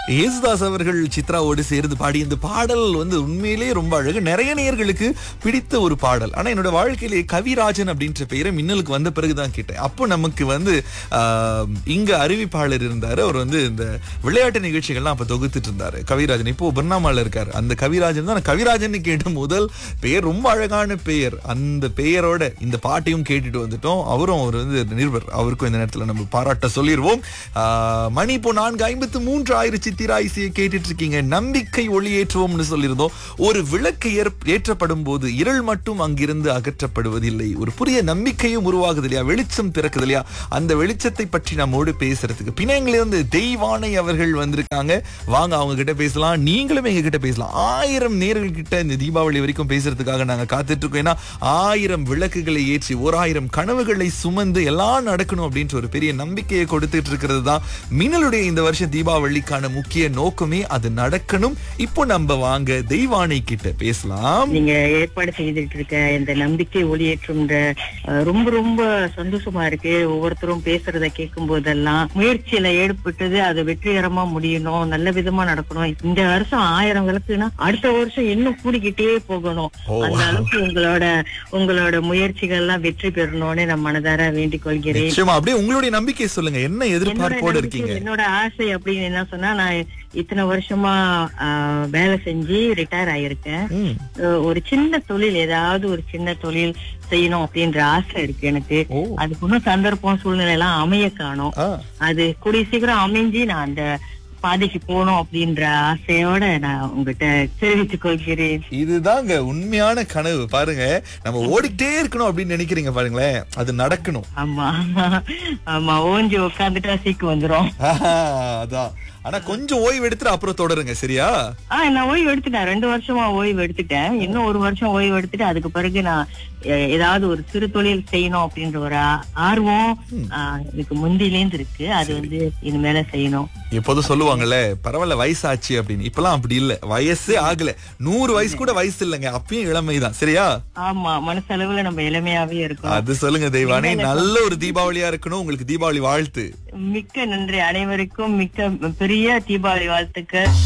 ஏசுதாஸ் அவர்கள் சித்ராவோடு சேர்ந்து பாடி இந்த பாடல் வந்து உண்மையிலேயே ரொம்ப அழகு நிறைய நேயர்களுக்கு பிடித்த ஒரு பாடல் ஆனா என்னோட வாழ்க்கையிலே கவிராஜன் அப்படின்ற பெயரை மின்னலுக்கு வந்த பிறகுதான் கேட்டேன் அப்போ நமக்கு வந்து ஆஹ், இங்க அறிவிப்பாளர் இருந்தாரு அவர் வந்து இந்த விளையாட்டு நிகழ்ச்சிகள்லாம் அப்ப தொகுத்துட்டு இருந்தாரு கவிராஜன் இப்போ பர்னாமால இருக்காரு அந்த கவிராஜன் தான் நான் கவிராஜன் கேட்ட முதல் பெயர் ரொம்ப அழகான பெயர் அந்த பெயரோட இந்த பாட்டையும் கேட்டுட்டு வந்துட்டோம் அவரும் அவர் வந்து நிருபர் அவருக்கும் இந்த நேரத்துல நம்ம பாராட்ட சொல்லிடுவோம் ஆஹ், மணி இப்போ நான்கு ஐம்பத்து மூன்று ஆயிரம் சித்திரா இசையை கேட்டுட்டு இருக்கீங்க நம்பிக்கை ஒளியேற்றுவோம்னு சொல்லியிருந்தோம் ஒரு விளக்கு ஏற்- ஏற்றப்படும் போது இருள் மட்டும் அங்கிருந்து அகற்றப்படுவதில்லை ஒரு புதிய நம்பிக்கையும் உருவாகுது இல்லையா வெளிச்சம் பிறக்குது இல்லையா அந்த வெளிச்சத்தை பற்றி நம்மோடு பேசுறதுக்கு பிணையங்களிலிருந்து தெய்வானை அவர்கள் வந்திருக்காங்க வாங்க அவங்க கிட்ட பேசலாம் நீங்களும் எங்க கிட்ட பேசலாம் ஆயிரம் நேர்கள் கிட்ட இந்த தீபாவளி வரைக்கும் பேசுறதுக்காக நாங்க காத்துட்டு இருக்கோம் ஏன்னா ஆயிரம் விளக்குகளை ஏற்றி ஓர் ஆயிரம் கனவுகளை சுமந்து எல்லாம் நடக்கணும் அப்படின்ற ஒரு பெரிய நம்பிக்கையை கொடுத்துட்டு இருக்கிறது தான் மின்னலுடைய இந்த வருஷம் தீபாவளிக்கான முக்கிய நோக்கமே அது நடக்கணும் இப்போ நம்ம வாங்க தெய்வானை கிட்ட பேசலாம் நீங்க ஏற்பாடு செய்துட்டு இருக்க இந்த நம்பிக்கை ஒளியேற்றும்ன்ற அஹ், ரொம்ப ரொம்ப சந்தோஷமா இருக்கு ஒவ்வொருத்தரும் பேசுறத கேட்கும் போதெல்லாம் முயற்சியில ஏற்பட்டது அது வெற்றிகரமா முடியணும் நல்ல விதமா நடக்கணும் இந்த வருஷம் ஆயிரம் விளக்குனா அடுத்த வருஷம் இன்னும் கூடிக்கிட்டே போகணும் ஓ. அந்த அளவுக்கு உங்களோட உங்களோட முயற்சிகள்லாம் வெற்றி பெறணும்னு நான் மனதார வேண்டிக் கொள்கிறேன் நிச்சயமா அப்படியே உங்களுடைய நம்பிக்கை சொல்லுங்க என்ன என்னோட எதிர்பார்ப்போட நம்பிக்கை, இருக்கீங்க என்னோட ஆசை அப்படின்னு என்ன சொன்னா நான் இத்தனை வருஷமா ஆஹ், வேலை செஞ்சு ரிட்டையர் ஆயிருக்கேன் ம். அஹ், ஒரு சின்ன தொழில் ஏதாவது ஒரு சின்ன தொழில் செய்யணும் அப்படின்ற ஆசை இருக்கு எனக்கு ஓ அதுக்கு இன்னும் சந்தர்ப்பம் சூழ்நிலை எல்லாம் அமைய காணும் ஆ அது கூடிய சீக்கிரம் அமைஞ்சு நான் அந்த பாதைக்கு போகணும் அப்படின்ற ஆசையோட நான் உங்ககிட்ட தெரிவித்துக் கொள்கிறேன் இதுதாங்க உண்மையான கனவு பாருங்க நம்ம ஓடிக்கிட்டே இருக்கணும் அப்படின்னு நினைக்கிறீங்க பாருங்களேன் அது நடக்கணும் ஆமா ஆமா ஓஞ்சி உட்காந்துட்டா சீக்கு வந்துரும் ஆஹா, அதான் ஆனா கொஞ்சம் ஓய்வு எடுத்துட்டு அப்புறம் தொடருங்க சரியா ஆஹ் நான் ஓய்வு எடுத்துட்டேன் ரெண்டு வருஷமா ஓய்வு எடுத்துட்டேன் இன்னும் ஒரு வருஷம் ஓய்வு எடுத்துட்டு அதுக்கு பிறகு நான் எ- ஏதாவது ஒரு சிறு தொழில் செய்யணும் அப்படின்ற ஒரு ஆ- ஆர்வம் ஆஹ், எனக்கு முந்திலேந்து இருக்கு அது வந்து இனிமேல செய்யணும் எப்போதும் சொல்லுவாங்கல்ல பரவாயில்ல வயசாச்சு அப்படின்னு இப்பெல்லாம் அப்படி இல்ல வயசே ஆகல நூறு வயசு கூட வயசு இல்லைங்க அப்பயும் இளமைதான் சரியா ஆமா மனசளவுல நம்ம இளமையாவே இருக்கோம் அது சொல்லுங்க தெய்வானே நல்ல ஒரு தீபாவளியா இருக்கணும் உங்களுக்கு தீபாவளி வாழ்த்து மிக்க நன்றி அனைவருக்கும் மிக்க பெரிய தீபாவளி வாழ்த்துக்கள்